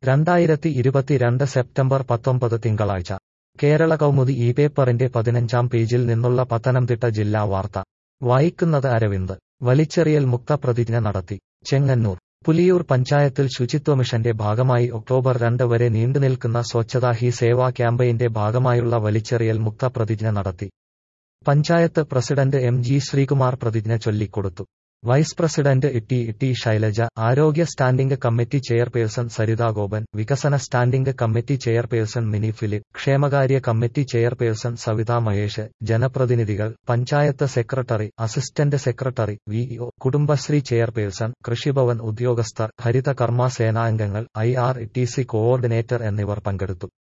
രണ്ടായിരത്തി ഇരുപത്തിരണ്ട് സെപ്റ്റംബർ പത്തൊമ്പത് തിങ്കളാഴ്ച കേരള കൗമുദി ഈ പേപ്പറിന്റെ പതിനഞ്ചാം പേജിൽ നിന്നുള്ള പത്തനംതിട്ട ജില്ലാ വാർത്ത വായിക്കുന്നത് അരവിന്ദ് വലിച്ചെറിയൽ മുക്ത പ്രതിജ്ഞ നടത്തി ചെങ്ങന്നൂർ പുലിയൂർ പഞ്ചായത്തിൽ ശുചിത്വ മിഷന്റെ ഭാഗമായി ഒക്ടോബർ രണ്ട് വരെ നീണ്ടുനിൽക്കുന്ന സ്വച്ഛതാ ഹി സേവാ ക്യാമ്പയിന്റെ ഭാഗമായുള്ള വലിച്ചെറിയൽ മുക്ത പ്രതിജ്ഞ നടത്തി panchayat president M G Sreekumar പ്രതിജ്ഞ ചൊല്ലിക്കൊടുത്തു vice president T T Shailaja ആരോഗ്യ standing committee chairperson Saritha Gopan വികസന standing committee chairperson Mini Philip ക്ഷേമകാര്യ കമ്മിറ്റി ചെയർപേഴ്സൺ സവിത മഹേഷ് ജനപ്രതിനിധികൾ panchayat secretary assistant secretary VEO Kudumbashree chairperson കൃഷിഭവൻ ഉദ്യോഗസ്ഥർ ഹരിത കർമ്മ സേനാംഗങ്ങൾ I R T C coordinator എന്നിവർ പങ്കെടുത്തു